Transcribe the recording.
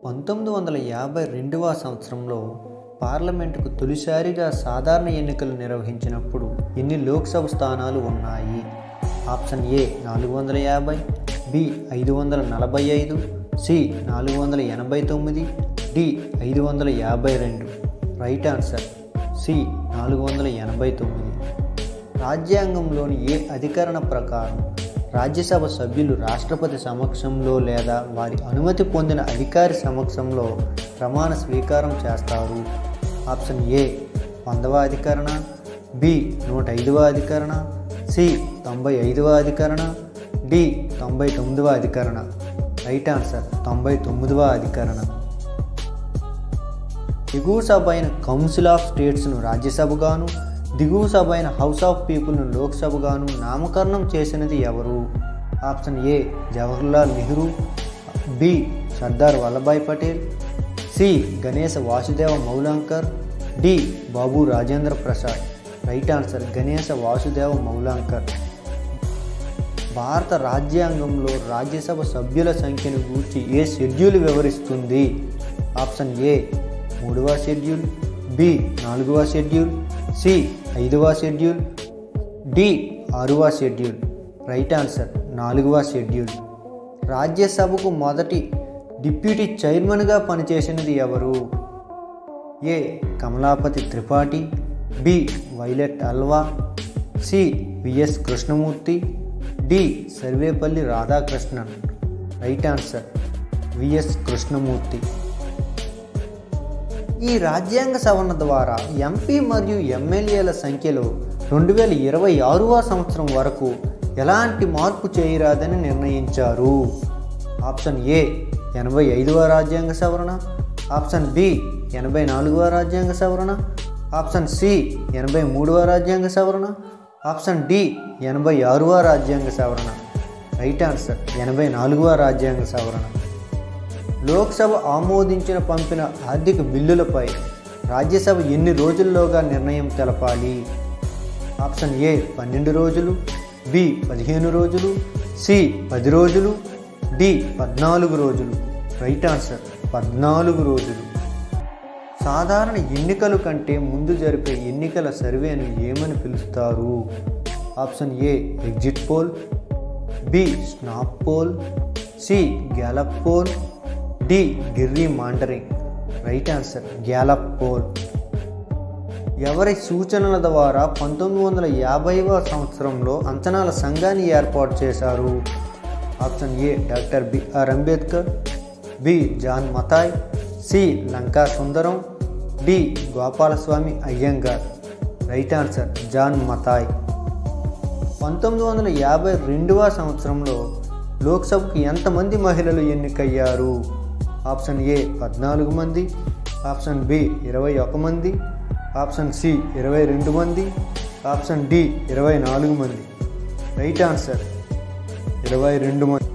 పంతొమ్మిది వందల యాభై రెండవ సంవత్సరంలో పార్లమెంటుకు తొలిసారిగా సాధారణ ఎన్నికలు నిర్వహించినప్పుడు ఎన్ని లోక్సభ స్థానాలు ఉన్నాయి ఆప్షన్ ఏ నాలుగు వందల యాభై బి ఐదు వందల నలభై ఐదు సి నాలుగు వందల ఎనభై తొమ్మిది డి ఐదు వందల యాభై రెండు రైట్ ఆన్సర్ సి నాలుగు వందల ఎనభై తొమ్మిది రాజ్యాంగంలోని ఏ అధికరణ ప్రకారం రాజ్యసభ సభ్యులు రాష్ట్రపతి సమక్షంలో లేదా వారి అనుమతి పొందిన అధికారి సమక్షంలో ప్రమాణ స్వీకారం చేస్తారు ఆప్షన్ ఏ వందవ అధికరణ బి నూట ఐదవ అధికరణ సి తొంభై ఐదవ అధికరణ డి తొంభై తొమ్మిదవ అధికరణ రైట్ ఆన్సర్ తొంభై తొమ్మిదవ అధికరణ ఎగువ సభ అయిన కౌన్సిల్ ఆఫ్ స్టేట్స్ను రాజ్యసభగాను దిగువ సభ అయిన హౌస్ ఆఫ్ పీపుల్ను లోక్సభగాను నామకరణం చేసినది ఎవరు option A Jawaharlal Nehru B Sardar Vallabhbhai Patel C Ganesh Vasudev Mavalankar D Babu Rajendra Prasad right answer Ganesh Vasudev Mavalankar భారత రాజ్యాంగంలో రాజ్యసభ సభ్యుల సంఖ్యను గూర్చి ఏ షెడ్యూల్ వివరిస్తుంది ఆప్షన్ ఏ మూడవ షెడ్యూల్ బి నాలుగవ షెడ్యూల్ సి ఐదవ షెడ్యూల్ డి ఆరవ షెడ్యూల్ రైట్ ఆన్సర్ నాలుగవ షెడ్యూల్ రాజ్యసభకు మొదటి డిప్యూటీ చైర్మన్గా పనిచేసినది ఎవరు A Kamalapati Tripathi B Violet Alva C V S Krishnamurthy D Sarvepalli Radhakrishnan right answer V S Krishnamurthy ఈ రాజ్యాంగ సవరణ ద్వారా ఎంపీ మరియు ఎమ్మెల్యేల సంఖ్యలో రెండు వేల ఇరవై ఆరవ సంవత్సరం వరకు ఎలాంటి మార్పు చేయరాదని నిర్ణయించారు ఆప్షన్ ఏ ఎనభై ఐదవ రాజ్యాంగ సవరణ ఆప్షన్ బి ఎనభై నాలుగవ రాజ్యాంగ సవరణ ఆప్షన్ సి ఎనభై మూడవ రాజ్యాంగ సవరణ ఆప్షన్ డి ఎనభై ఆరవ రాజ్యాంగ సవరణ రైట్ ఆన్సర్ ఎనభై నాలుగవ రాజ్యాంగ సవరణ లోక్సభ ఆమోదించిన పంపిన ఆర్థిక బిల్లులపై రాజ్యసభ ఎన్ని రోజుల్లోగా నిర్ణయం తెలపాలి ఆప్షన్ ఏ పన్నెండు రోజులు బి పదిహేను రోజులు సి పది రోజులు డి పద్నాలుగు రోజులు రైట్ ఆన్సర్ పద్నాలుగు రోజులు సాధారణ ఎన్నికల కంటే ముందు జరిపే ఎన్నికల సర్వేను ఏమని పిలుస్తారు option A exit poll B snap poll C Gallup poll D gerrymandering right answer Gallup poll ఎవరి సూచనల ద్వారా పంతొమ్మిది వందల యాభైవ సంవత్సరంలో అంచనాల సంఘాన్ని ఏర్పాటు చేశారు option A doctor B R Ambedkar B John Mathai C Lanka Sundaram D Gopalaswami Ayyangar right answer John Mathai పంతొమ్మిది వందల యాభై రెండవ సంవత్సరంలో లోక్సభకు ఎంతమంది మహిళలు ఎన్నికయ్యారు ఆప్షన్ ఏ పద్నాలుగు మంది ఆప్షన్ బి ఇరవై ఒక మంది ఆప్షన్ సి ఇరవై రెండు మంది ఆప్షన్ డి ఇరవై నాలుగు మంది రైట్ ఆన్సర్ ఇరవై రెండు మంది